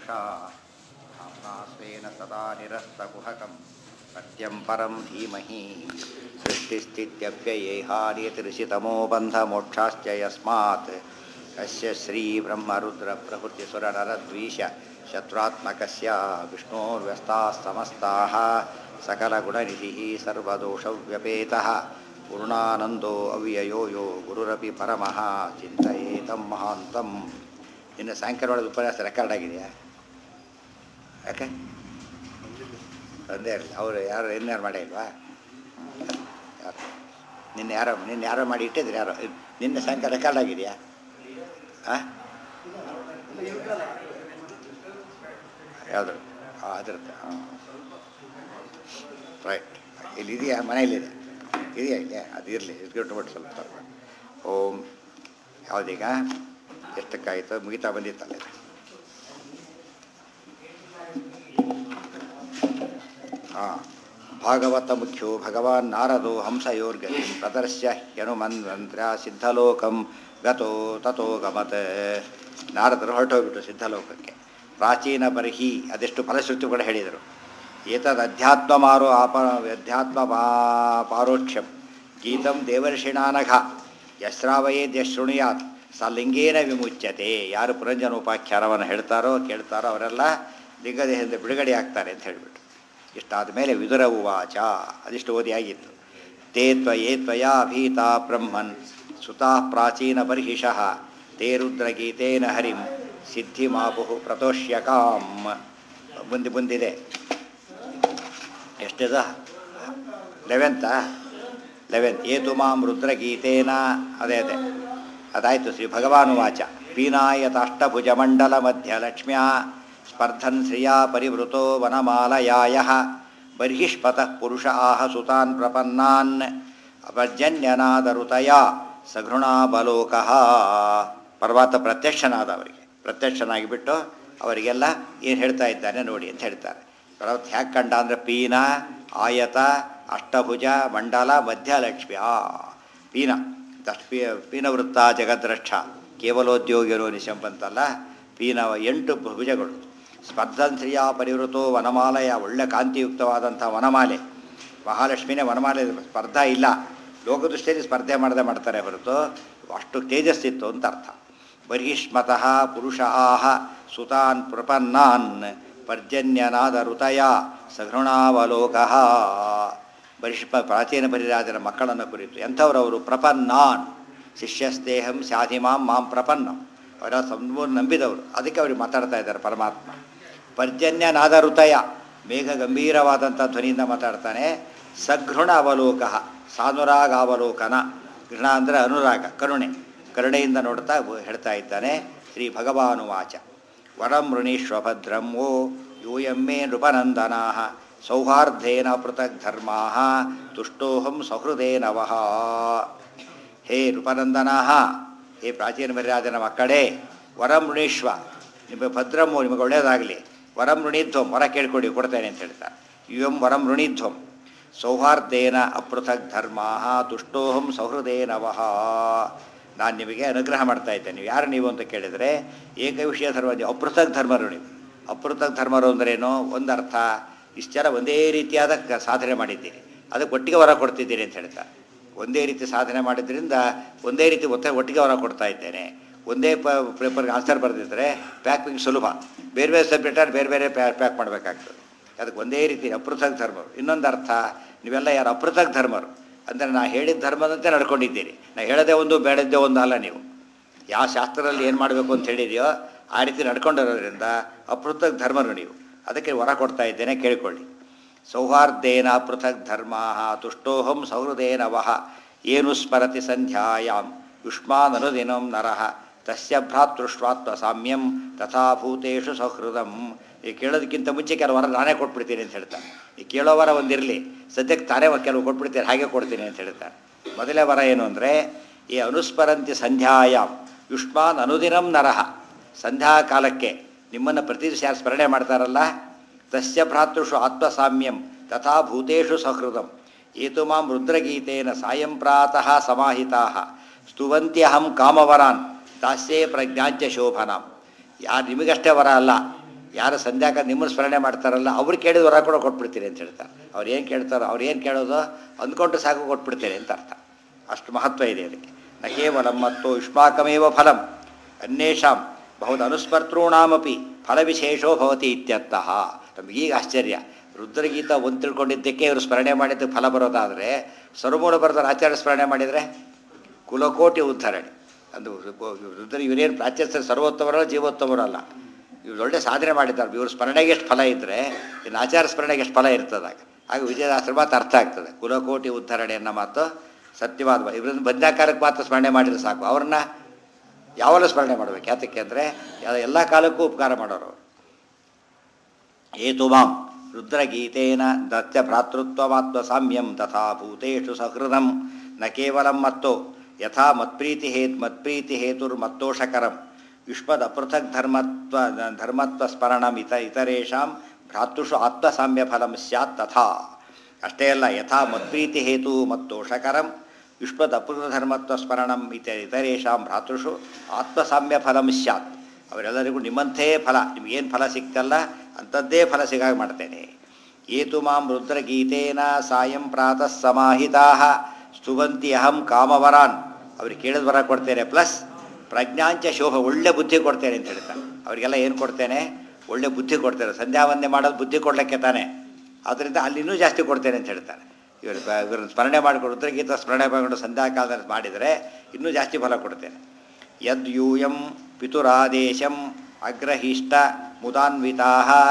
पुरुषा धाम्ना स्वेन सदा निरस्तकुहकं सत्यं परं धीमहि सृष्टिस्थित्यव्ययेहानियतिर्षितमो बन्धमोक्षाश्च यस्मात् कस्य श्रीब्रह्मरुद्रप्रभृतिसुरनरद्वीष शत्रुत्मकस्य विष्णोर्व्यस्ताः समस्ताः सकलगुणनिधिः सर्वदोषव्यपेतः पूर्णानन्दो ಅವ್ಯಯೋ ಯೋ ಗುರುರಪಿ ಪರಮಃ ಚಿಂತಯೇತಂ ಮಹಾಂತಂ ಇನ್ನು ಸಾಯಂಕಾಲ ಒಳಗೆ ಉಪನ್ಯಾಸ ರೆಕಾರ್ಡ್ ಆಗಿದೆಯಾ ಯಾಕೆ ತಂದೆ ಇರಲಿ ಅವರು ಯಾರು ಇನ್ಯಾರು ಮಾಡೇ ಇಲ್ವಾ ಯಾರು ನಿನ್ನೆ ಯಾರೋ ನಿನ್ನೆ ಯಾರೋ ಮಾಡಿ ಇಟ್ಟಿದ್ರು ಯಾರೋ ನಿನ್ನೆ ಸಾಯಂಕಾಲ ರೆಕಾರ್ಡ್ ಆಗಿದೆಯಾ ಹಾಂ ಯಾವುದು ಹಾಂ ಅದ್ರದ್ದು ಹಾಂ ರೈಟ್ ಇಲ್ಲಿ ಇದೆಯಾ ಮನೆಯಲ್ಲಿದೆ ಇದೆಯಾ ಇದೆಯಾ ಅದು ಇರಲಿ ಇಟ್ಬಿಟ್ಟು ಸ್ವಲ್ಪ ಸ್ವಲ್ಪ ಓಂ ಯಾವುದೀಗ ಎಷ್ಟಕ್ಕಾಯಿತು ಮುಗಿತಾ ಬಂದಿತ್ತಲ್ಲ ಇದು ಹಾಂ ಭಾಗವತ ಮುಖ್ಯೋ ಭಗವಾನ್ ನಾರದೋ ಹಂಸಯೋರ್ಗತಿ ಪ್ರದರ್ಶ್ಯ ಹನುಮನ್ವಂತ್ರ ಸಿದ್ಧಲೋಕಂ ಗತೋ ತಥೋ ಗಮತ್ ನಾರದರು ಹೊರಟೋಗ್ಬಿಟ್ಟು ಸಿದ್ಧಲೋಕಕ್ಕೆ ಪ್ರಾಚೀನ ಬರ್ಹಿ ಅದೆಷ್ಟು ಫಲಶ್ರುತಿಗಳು ಹೇಳಿದರು ಏತದ್ ಅಧ್ಯಾತ್ಮ ಮಾರೋ ಆಪ ಅಧ್ಯಾತ್ಮ ಪಾ ಪಾರೋಕ್ಷಂ ಗೀತಂ ದೇವರ್ಷಿಣಾನಘ ಯಶ್ರಾವಯೇದ್ ಯಶೃಣುಯಾತ್ ಸ ಲಿಂಗೇನ ವಿಮುಚ್ಯತೆ ಯಾರು ಪುರಂಜನೋಪಾಖ್ಯಾನವನ್ನು ಹೇಳ್ತಾರೋ ಕೇಳ್ತಾರೋ ಅವರೆಲ್ಲ ಲಿಂಗದೇಹದಿಂದ ಬಿಡುಗಡೆ ಆಗ್ತಾರೆ ಅಂತ ಹೇಳಿಬಿಟ್ಟು ಇಷ್ಟಾದ ಮೇಲೆ ವಿದುರ ಉವಾಚ ಅದಿಷ್ಟು ಓದಿ ಆಗಿತ್ತು ತೇ ತ್ವಯೇ ತ್ವಯಾ ಭೀತಾ ಬ್ರಹ್ಮನ್ ಸುತಾ ಪ್ರಾಚೀನ ಬರ್ಹಿಷಃ ತೇ ರುದ್ರಗೀತೇನ ಹರಿಂ ಸಿದ್ಧಿಮಾಪು ಪ್ರತೋಷ್ಯಕಾಂ ಮುಂದೆ ಮುಂದಿದೆ ಎಷ್ಟಿದ ಲೆವೆಂತಾ ಲೆವೆಂತ್ ಏತು ಮಾಂ ರುದ್ರಗೀತೇನ ಅದೇ ಅದೇ ಅದಾಯಿತು ಶ್ರೀ ಭಗವಾನುವಾಚ ಪೀನಾಯತಾಷ್ಟಭುಜ ಮಂಡಲ ಮಧ್ಯ ಲಕ್ಷ್ಮ್ಯಾ ಸ್ಪರ್ಧನ್ ಶ್ರಿಯಾ ಪರಿವೃತೋ ವನಮಾಲಯಾಯ ಬರ್ಹಿಷ್ಪತಃ ಪುರುಷ ಆಹ ಸುತಾನ್ ಪ್ರಪನ್ನಾನ್ ಅಪರ್ಜನ್ಯನಾದರುತಯ ಸಘೃಣಾಬಲೋಕಃ ಪರ್ವತ ಪ್ರತ್ಯಕ್ಷನಾದ ಅವರಿಗೆ ಪ್ರತ್ಯಕ್ಷನಾಗಿಬಿಟ್ಟು ಅವರಿಗೆಲ್ಲ ಏನು ಹೇಳ್ತಾ ಇದ್ದಾನೆ ನೋಡಿ ಅಂತ ಹೇಳ್ತಾರೆ ಪರ್ವತ ಹ್ಯಾಕ್ ಕಂಡ ಅಂದರೆ ಪೀನ ಆಯತ ಅಷ್ಟಭುಜ ಮಂಡಲ ಮಧ್ಯಲಕ್ಷ್ಮ್ಯ ಪೀನ ದಶ್ ಪೀ ಪೀನವೃತ್ತ ಜಗದ್ರಕ್ಷ ಕೇವಲೋದ್ಯೋಗಿರೋ ನಿಶಂಪಂತಲ್ಲ ಪೀನ ಎಂಟು ಭುಜಗಳು ಸ್ಪರ್ಧನ್ ಶ್ರೀಯ ಪರಿವೃತೋ ವನಮಾಲೆಯ ಒಳ್ಳೆ ಕಾಂತಿಯುಕ್ತವಾದಂಥ ವನಮಾಲೆ ಮಹಾಲಕ್ಷ್ಮಿನೇ ವನಮಾಲೆ ಸ್ಪರ್ಧಾ ಇಲ್ಲ ಲೋಕದೃಷ್ಟಿಯಲ್ಲಿ ಸ್ಪರ್ಧೆ ಮಾಡದೆ ಮಾಡ್ತಾರೆ ಹೊರತು ಅಷ್ಟು ತೇಜಸ್ಸಿತ್ತು ಅಂತ ಅರ್ಥ ಬರ್ಹಿಷ್ಮತಃ ಪುರುಷ ಆಹ ಸುತಾನ್ ಪ್ರಪನ್ನಾನ್ ಪರ್ಜನ್ಯನಾದ ಋತಯ ಸಘೃಣಾವಲೋಕ ಬರಿಷ್ಮ ಪ್ರಾಚೀನ ಪರಿರಾಜನ ಮಕ್ಕಳನ್ನು ಕುರಿತು ಎಂಥವರವರು ಪ್ರಪನ್ನಾನ್ ಶಿಷ್ಯಸ್ತೇಹಂ ಸ್ಯಾಧಿಮಾಂ ಮಾಂ ಪ್ರಪನ್ನಂ ಅವರ ಸಂಪೂರ್ಣ ನಂಬಿದವರು ಅದಕ್ಕೆ ಅವ್ರಿಗೆ ಮಾತಾಡ್ತಾ ಇದ್ದಾರೆ ಪರಮಾತ್ಮ ಪರ್ಜನ್ಯನಾದ ಋತಯ ಮೇಘ ಗಂಭೀರವಾದಂಥ ಧ್ವನಿಯಿಂದ ಮಾತಾಡ್ತಾನೆ ಸಘೃಣ ಅವಲೋಕ ಸಾನುರಾಗಾವಲೋಕನ ಗೃಣ ಅಂದರೆ ಅನುರಾಗ ಕರುಣೆ ಕರುಣೆಯಿಂದ ನೋಡ್ತಾ ಹೇಳ್ತಾ ಇದ್ದಾನೆ ಶ್ರೀ ಭಗವಾನುವಾಚ ವರಂ ಋಣೀಶ್ವಭದ್ರಂ ಓ ಯೂಯಮ್ಮೇ ನೃಪನಂದನಾ ಸೌಹಾರ್ಧೇನ ಪೃಥಕ್ ಧರ್ಮಾ ತುಷ್ಟೋಹಂ ಸಹೃದೇನ ವಹ ಹೇ ನೃಪನಂದನಾ ಹೇ ಪ್ರಾಚೀನ ಮರ್ಯಾದನ ಮಕ್ಕಳೇ ವರಂ ಋಣೀಶ್ವ ನಿಮ್ಮ ಭದ್ರಮ್ಮು ನಿಮಗೆ ಒಳ್ಳೆಯದಾಗಲಿ ವರಂ ಋಣಿಧ್ವಂ ವರ ಕೇಳ್ಕೊಡಿ ಕೊಡ್ತೇನೆ ಅಂತ ಹೇಳ್ತಾರೆ ಯುವಂ ವರಂ ಋಣಿಧ್ವಂ ಸೌಹಾರ್ದೇನ ಅಪೃಥಕ್ ಧರ್ಮಾ ತುಷ್ಟೋಹಂ ಸೌಹೃದೇನ ವಹ ನಾನು ನಿಮಗೆ ಅನುಗ್ರಹ ಮಾಡ್ತಾ ಇದ್ದೇನೆ ನೀವು ಯಾರು ನೀವು ಅಂತ ಕೇಳಿದರೆ ಏಕವಿಷಯ ಧರ್ಮ ನೀವು ಅಪೃಥಕ್ ಧರ್ಮರು ನೀವು ಅಪೃಥಕ್ ಧರ್ಮರು ಅಂದ್ರೇನು ಒಂದು ಅರ್ಥ ಇಷ್ಟು ಜನ ಒಂದೇ ರೀತಿಯಾದ ಕ ಸಾಧನೆ ಮಾಡಿದ್ದೀರಿ ಅದಕ್ಕೆ ಒಟ್ಟಿಗೆ ವರ ಕೊಡ್ತಿದ್ದೀರಿ ಅಂತ ಹೇಳ್ತಾರೆ ಒಂದೇ ರೀತಿ ಸಾಧನೆ ಮಾಡಿದ್ರಿಂದ ಒಂದೇ ರೀತಿ ಒತ್ತೆ ಒಟ್ಟಿಗೆ ವರ ಕೊಡ್ತಾ ಇದ್ದೇನೆ ಒಂದೇ ಪ ಪೇಪರ್ಗೆ ಆನ್ಸರ್ ಬರೆದಿದ್ದರೆ ಪ್ಯಾಕಿಂಗ್ ಸುಲಭ ಬೇರೆ ಬೇರೆ ಸಬ್ಜೆಕ್ಟಲ್ಲಿ ಬೇರೆ ಬೇರೆ ಪ್ಯಾ ಪ್ಯಾಕ್ ಮಾಡಬೇಕಾಗ್ತದೆ ಅದಕ್ಕೆ ಒಂದೇ ರೀತಿ ಅಪೃಥಕ್ ಧರ್ಮರು ಇನ್ನೊಂದು ಅರ್ಥ ನೀವೆಲ್ಲ ಯಾರು ಅಪೃಥಕ್ ಧರ್ಮರು ಅಂದರೆ ನಾ ಹೇಳಿದ ಧರ್ಮದಂತೆ ನಡ್ಕೊಂಡಿದ್ದೀರಿ ನಾ ಹೇಳೋದೇ ಒಂದು ಬೇಡದ್ದೇ ಒಂದು ಅಲ್ಲ ನೀವು ಯಾವ ಶಾಸ್ತ್ರದಲ್ಲಿ ಏನು ಮಾಡಬೇಕು ಅಂತ ಹೇಳಿದೆಯೋ ಆ ರೀತಿ ನಡ್ಕೊಂಡಿರೋದ್ರಿಂದ ಅಪೃಥಕ್ ಧರ್ಮರು ನೀವು ಅದಕ್ಕೆ ವರ ಕೊಡ್ತಾ ಇದ್ದೇನೆ ಕೇಳಿಕೊಳ್ಳಿ ಸೌಹಾರ್ದೇನ ಪೃಥಕ್ ಧರ್ಮ ತುಷ್ಟೋಹಂ ಸೌಹೃದೇನ ವಹ ಏನು ಸ್ಮರತಿ ಸಂಧ್ಯಾಯಾಂ ಯುಷ್ಮಾನನುದಿನಂ ನರಃ ತಸ್ಯ ಭ್ರಾತೃಷ್ವಾತ್ವ ಸಾಮ್ಯಂ ತಥಾ ಭೂತೇಷು ಸೌಹೃದಂ ಈ ಕೇಳೋದಕ್ಕಿಂತ ಮುಂಚೆ ಕೆಲವು ವರ ನಾನೇ ಕೊಟ್ಬಿಡ್ತೀನಿ ಅಂತ ಹೇಳ್ತಾರೆ ಈ ಕೇಳೋ ವರ ಒಂದಿರಲಿ ಸದ್ಯಕ್ಕೆ ತಾನೇ ಕೆಲವು ಕೊಟ್ಬಿಡ್ತೀನಿ ಹಾಗೆ ಕೊಡ್ತೀನಿ ಅಂತ ಹೇಳ್ತಾರೆ ಮೊದಲೇ ವರ ಏನು ಅಂದರೆ ಈ ಅನುಸ್ಮರಂತಿ ಸಂಧ್ಯಾಯಾಮ್ ಯುಷ್ಮಾನ್ ಅನುದಿನಂ ನರಹ ಸಂಧ್ಯಾ ಕಾಲಕ್ಕೆ ನಿಮ್ಮನ್ನು ಪ್ರತಿ ದಿವಸ ಯಾರು ಸ್ಮರಣೆ ಮಾಡ್ತಾರಲ್ಲ ತಸ್ಯ ಭ್ರಾತೃಷು ಆತ್ಮಸಾಮ್ಯಂ ತಥಾ ಭೂತೇಷು ಸಹೃದಂ ಏತು ಮಾಂ ರುದ್ರಗೀತೇನ ಸಾಯಂ ಪ್ರಾತಃ ಸಮಾಹಿತಾ ಸ್ತುವಂತ್ಯಹಂ ಕಾಮವರಾನ್ ದಾಸ್ಯೇ ಪ್ರಜ್ಞಾಂಚ ಶೋಭನಾಂ ಯಾರು ನಿಮಗಷ್ಟೇ ವರ ಅಲ್ಲ ಯಾರು ಸಂಧ್ಯಾಕ ನಿಮ್ಮನ್ನು ಸ್ಮರಣೆ ಮಾಡ್ತಾರಲ್ಲ ಅವ್ರು ಕೇಳಿದ ವರ ಕೂಡ ಕೊಟ್ಬಿಡ್ತೀರಿ ಅಂತ ಹೇಳ್ತಾರೆ ಅವ್ರು ಏನು ಕೇಳ್ತಾರೋ ಅವ್ರು ಏನು ಕೇಳೋದು ಅಂದ್ಕೊಂಡು ಸಾಕು ಕೊಟ್ಬಿಡ್ತೀರಿ ಅಂತ ಅರ್ಥ ಅಷ್ಟು ಮಹತ್ವ ಇದೆ ಅದಕ್ಕೆ ನ ಕೇವಲ ಮತ್ತು ಯುಷ್ಮಾಕಮೇವ ಫಲಂ ಅನ್ಯೇಷಾಂ ಬಹುದ ಅನುಸ್ಮರ್ತॄಣಾಮಪಿ ಫಲವಿಶೇಷೋ ಭವತಿ ಇತ್ಯರ್ಥಃ ನಮಗೀಗ ಆಶ್ಚರ್ಯ ರುದ್ರಗೀತ ಒಂದು ತಿಳ್ಕೊಂಡಿದ್ದಕ್ಕೆ ಇವರು ಸ್ಮರಣೆ ಮಾಡಿದ್ದಕ್ಕೆ ಫಲ ಬರೋದಾದರೆ ಸರ್ವಮೂಲ ಬರೆದವ್ರು ಆಚಾರ್ಯ ಸ್ಮರಣೆ ಮಾಡಿದರೆ ಕುಲಕೋಟಿ ಉದ್ಧರಣೆ ಅದು ರುದ್ರ ಇವರೇನು ಪ್ರಾಚ್ಯಸ್ಥ ಸರ್ವೋತ್ತಮರಲ್ಲ ಜೀವೋತ್ತಮರಲ್ಲ ಇವ್ರು ಒಳ್ಳೆ ಸಾಧನೆ ಮಾಡಿದ್ದಾರೆ ಇವ್ರ ಸ್ಮರಣೆಗೆ ಎಷ್ಟು ಫಲ ಇದ್ದರೆ ಇನ್ನು ಆಚಾರ ಸ್ಮರಣೆಗೆ ಎಷ್ಟು ಫಲ ಇರ್ತದಾಗ ಆಗ ವಿಜಯದಾಸರ ಮಾತು ಅರ್ಥ ಆಗ್ತದೆ ಕುಲಕೋಟಿ ಉದ್ಧರಣೆ ಅನ್ನೋ ಮಾತು ಸತ್ಯವಾದ ಮಾತು. ಇವ್ರನ್ನ ಬಂಧಾಕಾರಕ್ಕೆ ಮಾತ್ರ ಸ್ಮರಣೆ ಮಾಡಿದ್ರೆ ಸಾಕು ಅವ್ರನ್ನ ಯಾವಲ್ಲ ಸ್ಮರಣೆ ಮಾಡಬೇಕು ಯಾತಕ್ಕೆ ಅಂದರೆ ಎಲ್ಲ ಕಾಲಕ್ಕೂ ಉಪಕಾರ ಮಾಡೋರು ಅವರು ಏತು ಮಾಂ ರುದ್ರಗೀತೇನ ದತ್ಯ ಭ್ರಾತೃತ್ವಮಾತ್ಮ ಸಾಮ್ಯಂ ತಥಾ ಭೂತೇಷು ಸಹೃದಂ ನ ಕೇವಲಂ ಮತ್ತೋ ಯಥಾ ಮತ್ಪ್ರೀತಿ ಹೇತ್ ಮತ್ಪ್ರೀತಿ ಹೇತುರ್ಮತ್ತೋಷಕರಂ ಯುಷ್ಮದ ಪೃಥಕ್ ಧರ್ಮತ್ವ ಧರ್ಮತ್ವ ಸ್ಮರಣಂ ಇತ ಇತರೇಷಾಂ ಭ್ರಾತೃಷು ಆತ್ಮಸಾಮ್ಯ ಫಲಂ ಸ್ಯಾತ್ ತಥಾ ಅಷ್ಟೇ ಅಲ್ಲ ಯಥಾ ಮತ್ಪ್ರೀತಿ ಹೇತು ಮತ್ತೋಷಕರಂ ಯುಷ್ಮದ ಅಪೃತಧರ್ಮತ್ವ ಸ್ಮರಣಂ ಇತ ಇತರೇಷಾಂ ಭ್ರಾತೃಷು ಆತ್ಮಸಾಮ್ಯ ಫಲಂ ಸ್ಯಾತ್ ಅವರೆಲ್ಲರಿಗೂ ನಿಮ್ಮಂಥೇ ಫಲ ನಿಮಗೇನು ಫಲ ಸಿಕ್ತಲ್ಲ ಅಂಥದ್ದೇ ಫಲ ಸಿಗಾಗ ಮಾಡ್ತೇನೆ ಏತು ಮಾಂ ರುದ್ರಗೀತೇನ ಸಾಯಂ ಪ್ರಾತಃ ಸಮಾಹಿತಾ ಸ್ತುವಂತಿ ಅಹಂ ಕಾಮವರಾನ್ ಅವ್ರಿಗೆ ಕೇಳಿದ ವರ ಕೊಡ್ತೇನೆ ಪ್ಲಸ್ ಪ್ರಜ್ಞಾಂಚ ಶೋಭ ಒಳ್ಳೆ ಬುದ್ಧಿ ಕೊಡ್ತೇನೆ ಅಂತ ಹೇಳ್ತಾನೆ ಅವರಿಗೆಲ್ಲ ಏನು ಕೊಡ್ತೇನೆ ಒಳ್ಳೆ ಬುದ್ಧಿ ಕೊಡ್ತೇನೆ ಸಂಧ್ಯಾ ವಂದನೆ ಮಾಡೋದು ಬುದ್ಧಿ ಕೊಡಲಿಕ್ಕೆ ತಾನೆ ಆದ್ದರಿಂದ ಅಲ್ಲಿ ಇನ್ನೂ ಜಾಸ್ತಿ ಕೊಡ್ತೇನೆ ಅಂತ ಹೇಳ್ತಾರೆ ಇವರು ಇವ್ರನ್ನ ಸ್ಮರಣೆ ಮಾಡಿಕೊಂಡು ರುದ್ರಗೀತ ಸ್ಮರಣೆ ಮಾಡಿಕೊಂಡು ಸಂಧ್ಯಾಕಾಲದಲ್ಲಿ ಮಾಡಿದರೆ ಇನ್ನೂ ಜಾಸ್ತಿ ಫಲ ಕೊಡ್ತೇನೆ ಯದ್ ಯೂಯಂ ಪಿತುರಾದೇಶಂ ಅಗ್ರಹಿಷ್ಟ ಮುದಾನ್ವಿತಾ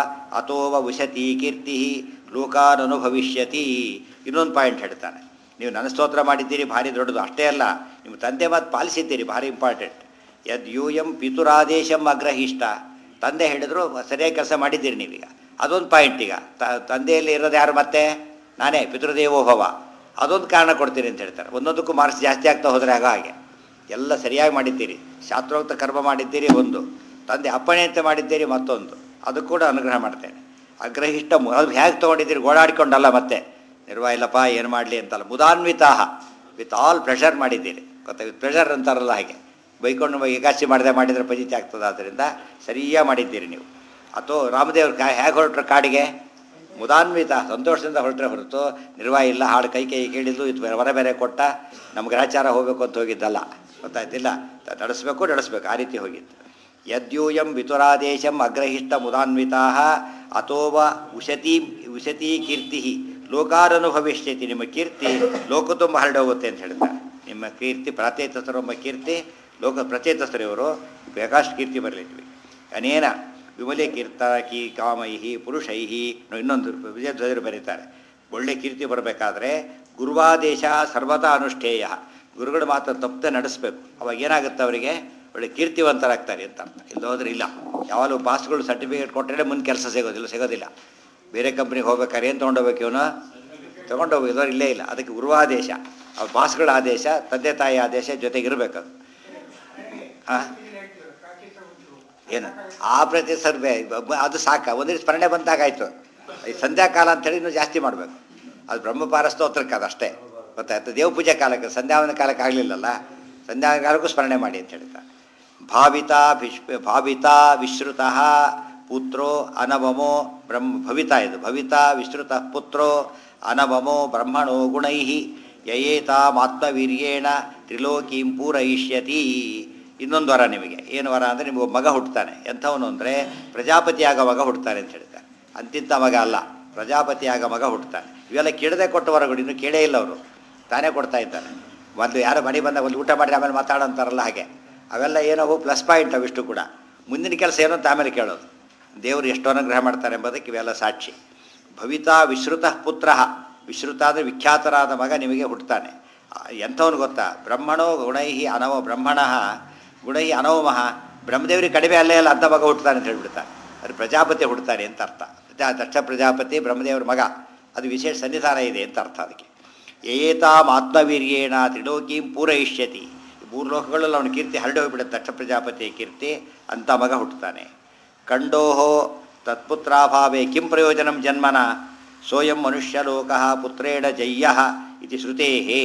ಅಥೋವ ಉಶತಿ ಕೀರ್ತಿ ಲೋಕಾನನುಭವಿಷ್ಯತಿ ಇನ್ನೊಂದು ಪಾಯಿಂಟ್ ಹೇಳ್ತಾನೆ ನೀವು ನನ್ನ ಸ್ತೋತ್ರ ಮಾಡಿದ್ದೀರಿ ಭಾರಿ ದೊಡ್ಡದು ಅಷ್ಟೇ ಅಲ್ಲ ನಿಮ್ಮ ತಂದೆ ಮಾತು ಪಾಲಿಸಿದ್ದೀರಿ ಭಾರಿ ಇಂಪಾರ್ಟೆಂಟ್ ಯದ್ ಯೂಯಂ ಪಿತುರಾದೇಶಂ ಅಗ್ರಹಿಷ್ಟ ತಂದೆ ಹೇಳಿದ್ರು ಸರಿಯಾಗಿ ಕೆಲಸ ಮಾಡಿದ್ದೀರಿ ನೀವೀಗ ಅದೊಂದು ಪಾಯಿಂಟ್ ಈಗ ತ- ತಂದೆಯಲ್ಲಿ ಇರೋದು ಯಾರು ಮತ್ತೆ ನಾನೇ ಪಿತೃದೇವೋಭವ ಅದೊಂದು ಕಾರಣ ಕೊಡ್ತೀನಿ ಅಂತ ಹೇಳ್ತಾರೆ ಒಂದೊಂದಕ್ಕೂ ಮಾರ್ಕ್ಸ್ ಜಾಸ್ತಿ ಆಗ್ತಾ ಹೋದರೆ ಆಗ ಹಾಗೆ ಎಲ್ಲ ಸರಿಯಾಗಿ ಮಾಡಿದ್ದೀರಿ ಶಾಸ್ತ್ರೋಕ್ತ ಕರ್ಮ ಮಾಡಿದ್ದೀರಿ ಒಂದು ತಂದೆ ಅಪ್ಪಣೆ ಅಂತ ಮಾಡಿದ್ದೀರಿ ಮತ್ತೊಂದು ಅದು ಕೂಡ ಅನುಗ್ರಹ ಮಾಡ್ತೇನೆ ಅಗ್ರಹಿಷ್ಟ ಮು- ಅದು ಹೇಗೆ ತೊಗೊಂಡಿದ್ದೀರಿ ಗೋಳಾಡಿಕೊಂಡಲ್ಲ ಮತ್ತೆ ನಿರ್ವಾಹ ಇಲ್ಲಪ್ಪ ಏನು ಮಾಡಲಿ ಅಂತಲ್ಲ ಮುದಾನ್ವಿತಾಹ ವಿತ್ ಆಲ್ ಪ್ರೆಷರ್ ಮಾಡಿದ್ದೀರಿ ಗೊತ್ತಾ ವಿತ್ ಪ್ರೆಷರ್ ಅಂತಾರಲ್ಲ ಹಾಗೆ ಬೈಕೊಂಡು ಏಕಾಚಿ ಮಾಡದೆ ಮಾಡಿದರೆ ಪಜಿತಿ ಆಗ್ತದೆ ಆದ್ದರಿಂದ ಸರಿಯಾಗಿ ಮಾಡಿದ್ದೀರಿ ನೀವು ಅಥವಾ ರಾಮದೇವ್ರ ಕಾ ಹೇಗೆ ಹೊರಟ್ರು ಕಾಡಿಗೆ ಮುದಾನ್ವಿತ ಸಂತೋಷದಿಂದ ಹೊರಟ್ರೆ ಹೊರತು ನಿರ್ವಾಹ ಇಲ್ಲ ಹಾಡು ಕೈ ಕೈ ಕೇಳಿದ್ದು ಇದು ಬೇರೆ- ವರ ಬೇರೆ ಕೊಟ್ಟ ನಮ್ಗೆ ಗ್ರಹಚಾರ ಹೋಗಬೇಕು ಅಂತ ಹೋಗಿದ್ದಲ್ಲ ಗೊತ್ತಾಯ್ತಿಲ್ಲ ತ- ನಡೆಸ್ಬೇಕು ನಡೆಸ್ಬೇಕು ಆ ರೀತಿ ಹೋಗಿದ್ದು ಯದ್ಯೂಯಂ ವಿತುರಾದೇಶಂ ಅಗ್ರಹಿಷ್ಟ ಮುದಾನ್ವಿತಾ ಅಥೋವ ಉಶತಿ ಉಶತಿ ಕೀರ್ತಿ ಲೋಕಾರನುಭವಿಷ್ಯತಿ ನಿಮ್ಮ ಕೀರ್ತಿ ಲೋಕ ತುಂಬ ಹರಡೋಗುತ್ತೆ ಅಂತ ಹೇಳ್ತಾರೆ ನಿಮ್ಮ ಕೀರ್ತಿ ಪ್ರಾಚೇತಸರೆಂಬ ಕೀರ್ತಿ ಲೋಕ ಪ್ರಚೇತಸರು ಇವರು ಬೇಕಾಷ್ಟು ಕೀರ್ತಿ ಬರಲಿದ್ವಿ ಅನೇನ ವಿಮಲೆ ಕೀರ್ತ ಕೀ ಕಾಮೈಹಿ ಪುರುಷೈಹಿ ಇನ್ನೊಂದು ವಿಜಯಧ್ವಜರು ಬರೀತಾರೆ ಒಳ್ಳೆ ಕೀರ್ತಿ ಬರಬೇಕಾದ್ರೆ ಗುರುವಾದೇಶ ಸರ್ವತಾ ಅನುಷ್ಠೇಯ ಗುರುಗಳು ಮಾತ್ರ ತಪ್ಪದೆ ನಡೆಸಬೇಕು ಅವಾಗ ಏನಾಗುತ್ತೆ ಅವರಿಗೆ ಒಳ್ಳೆ ಕೀರ್ತಿವಂತರಾಗ್ತಾರೆ ಅಂತ ಅರ್ಥ ಇಲ್ಲ ಹೋದ್ರೆ ಇಲ್ಲ ಯಾವಾಗಲೂ ಪಾಸ್ಗಳು ಸರ್ಟಿಫಿಕೇಟ್ ಕೊಟ್ಟರೆ ಮುಂದೆ ಕೆಲಸ ಸಿಗೋದಿಲ್ಲ ಸಿಗೋದಿಲ್ಲ ಬೇರೆ ಕಂಪ್ನಿಗೆ ಹೋಗ್ಬೇಕಾದ್ರೆ ಏನು ತೊಗೊಂಡೋಗ್ಬೇಕು ಇವನು ತೊಗೊಂಡೋಗಿದ್ರು ಇಲ್ಲೇ ಇಲ್ಲ ಅದಕ್ಕೆ ಗುರುವಾದೇಶ ಅವ್ರ ಬಾಸ್ಗಳ ಆದೇಶ ತಂದೆ ತಾಯಿ ಆದೇಶ ಜೊತೆಗಿರ್ಬೇಕು ಅದು ಹಾಂ ಏನು ಆ ಪ್ರತಿ ಸರ್ವೆ ಅದು ಸಾಕ ಒಂದೇ ಸ್ಮರಣೆ ಬಂದಾಗಾಯ್ತು ಈ ಸಂಧ್ಯಾಕಾಲ ಅಂತೇಳಿ ಇನ್ನೂ ಜಾಸ್ತಿ ಮಾಡಬೇಕು ಅದು ಬ್ರಹ್ಮಪಾರ ಸ್ತೋತ್ರಕ್ಕೆ ಅದಷ್ಟೇ ಗೊತ್ತಾಯ್ತು ದೇವ ಪೂಜೆ ಕಾಲಕ್ಕೆ ಸಂಧ್ಯಾವನ ಕಾಲಕ್ಕೆ ಆಗಲಿಲ್ಲಲ್ಲ ಸಂಧ್ಯಾವನ ಕಾಲಕ್ಕೂ ಸ್ಮರಣೆ ಮಾಡಿ ಅಂತ ಹೇಳ್ತಾ ಭಾವಿತ ವಿಶ್ವ ಭಾವಿತ ವಿಶ್ರುತ ಪುತ್ರೋ ಅನವಮೋ ಬ್ರಹ್ಮ ಭವಿತ ಇದು ಭವಿತ ವಿಶ್ರುತ ಪುತ್ರೋ ಅನವಮೋ ಬ್ರಹ್ಮಣೋ ಗುಣೈ ಯಯೇತಾಮಾತ್ಮವೀರ್ಯೇಣ ತ್ರಿಲೋಕೀಂ ಪೂರಯಿಷ್ಯತಿ ಇನ್ನೊಂದು ವರ ನಿಮಗೆ ಏನು ವರ ಅಂದರೆ ನಿಮಗೆ ಒಬ್ಬ ಮಗ ಹುಟ್ಟುತ್ತಾನೆ ಎಂಥವನು ಅಂದರೆ ಪ್ರಜಾಪತಿಯಾಗ ಮಗ ಹುಟ್ಟುತ್ತಾನೆ ಅಂತ ಹೇಳ್ತಾರೆ ಅಂತಿಂಥ ಮಗ ಅಲ್ಲ ಪ್ರಜಾಪತಿಯಾಗ ಮಗ ಹುಟ್ಟುತ್ತಾನೆ ಇವೆಲ್ಲ ಕೇಳದೆ ಕೊಟ್ಟ ವರಗಳು ಇನ್ನೂ ಕೇಳೇ ಇಲ್ಲ ಅವರು ತಾನೇ ಕೊಡ್ತಾ ಇದ್ದಾನೆ ಒಂದು ಯಾರೋ ಮನೆ ಬಂದಾಗ ಒಂದು ಊಟ ಮಾಡಿ ಆಮೇಲೆ ಮಾತಾಡೋಂತಾರಲ್ಲ ಹಾಗೆ ಅವೆಲ್ಲ ಏನೋ ಪ್ಲಸ್ ಪಾಯಿಂಟ್ ಅವಿಷ್ಟು ಕೂಡ ಮುಂದಿನ ಕೆಲಸ ಏನು ಅಂತ ಆಮೇಲೆ ಕೇಳೋದು ದೇವರು ಎಷ್ಟು ಅನುಗ್ರಹ ಮಾಡ್ತಾರೆ ಎಂಬುದಕ್ಕೆ ಇವೆಲ್ಲ ಸಾಕ್ಷಿ ಭವಿತಾ ವಿಶ್ರುತ ಪುತ್ರ ವಿಶ್ರುತ ಅಂದರೆ ವಿಖ್ಯಾತರಾದ ಮಗ ನಿಮಗೆ ಹುಟ್ಟುತ್ತಾನೆ ಆ, ಎಂಥವನು ಗೊತ್ತಾ ಬ್ರಹ್ಮಣೋ ಗುಣೈಹಿ ಅನವ ಬ್ರಹ್ಮಣ ಗುಣೈ ಅನವಮಃ ಬ್ರಹ್ಮದೇವರಿಗೆ ಕಡಿಮೆ ಅಲ್ಲೇ ಅಲ್ಲ ಅಂಥ ಮಗ ಹುಟ್ಟುತ್ತಾನೆ ಅಂತ ಹೇಳ್ಬಿಡ್ತಾನೆ ಅದು ಪ್ರಜಾಪತಿ ಹುಡ್ತಾನೆ ಅಂತ ಅರ್ಥ ಪ್ರಜಾ ದಕ್ಷ ಪ್ರಜಾಪತಿ ಬ್ರಹ್ಮದೇವರ ಮಗ ಅದು ವಿಶೇಷ ಸನ್ನಿಧಾನ ಇದೆ ಅಂತ ಅರ್ಥ ಅದಕ್ಕೆ ಏತಾಂ ಆತ್ಮವೀರ್ಯೇಣ ತ್ರಿಲೋಕೀಂ ಪೂರಯಿಷ್ಯತಿ ಮೂರು ಲೋಕಗಳಲ್ಲಿ ಅವನ ಕೀರ್ತಿ ಹರಡಿ ಹೋಗ್ಬಿಡುತ್ತೆ ದಕ್ಷ ಪ್ರಜಾಪತಿಯ ಕೀರ್ತಿ ಅಂಥ ಮಗ ಹುಟ್ಟುತ್ತಾನೆ ಕಂಡೋಹೋ ತತ್ಪುತ್ರಾಭಾವೇ ಕಿಂ ಪ್ರಯೋಜನಂ ಜನ್ಮನ ಸೋಯಂ ಮನುಷ್ಯಲೋಕ ಪುತ್ರೇಣ ಜಯ್ಯ ಇತಿ ಶ್ರುತೇಹೇ